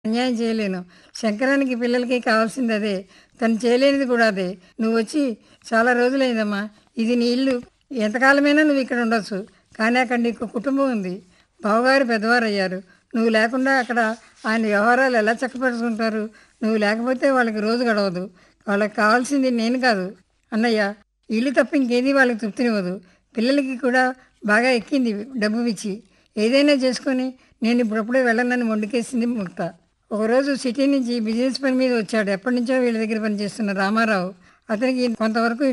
అన్యాయం చేయలేను శంకరానికి పిల్లలకి కావాల్సింది అదే తను చేయలేనిది కూడా అదే నువ్వు వచ్చి చాలా రోజులైందమ్మా ఇది నీ ఇల్లు ఎంతకాలమైనా నువ్వు ఇక్కడ ఉండొచ్చు కానీ అక్కడ నీకు కుటుంబం ఉంది బావగారు పెద్దవారు అయ్యారు నువ్వు లేకుండా అక్కడ ఆయన వ్యవహారాలు ఎలా చక్కపరుచుకుంటారు నువ్వు లేకపోతే వాళ్ళకి రోజు గడవదు వాళ్ళకి కావాల్సింది నేను కాదు అన్నయ్య ఇల్లు తప్ప ఇంకేది వాళ్ళకి తృప్తినివ్వదు పిల్లలకి కూడా బాగా ఎక్కింది డబ్బు ఇచ్చి ఏదైనా చేసుకొని నేను ఇప్పుడప్పుడే వెళ్ళనని మొండికేసింది ముక్త ఒకరోజు సిటీ నుంచి బిజినెస్ పని మీద వచ్చాడు ఎప్పటి నుంచో వీళ్ళ దగ్గర పనిచేస్తున్న రామారావు అతనికి కొంతవరకు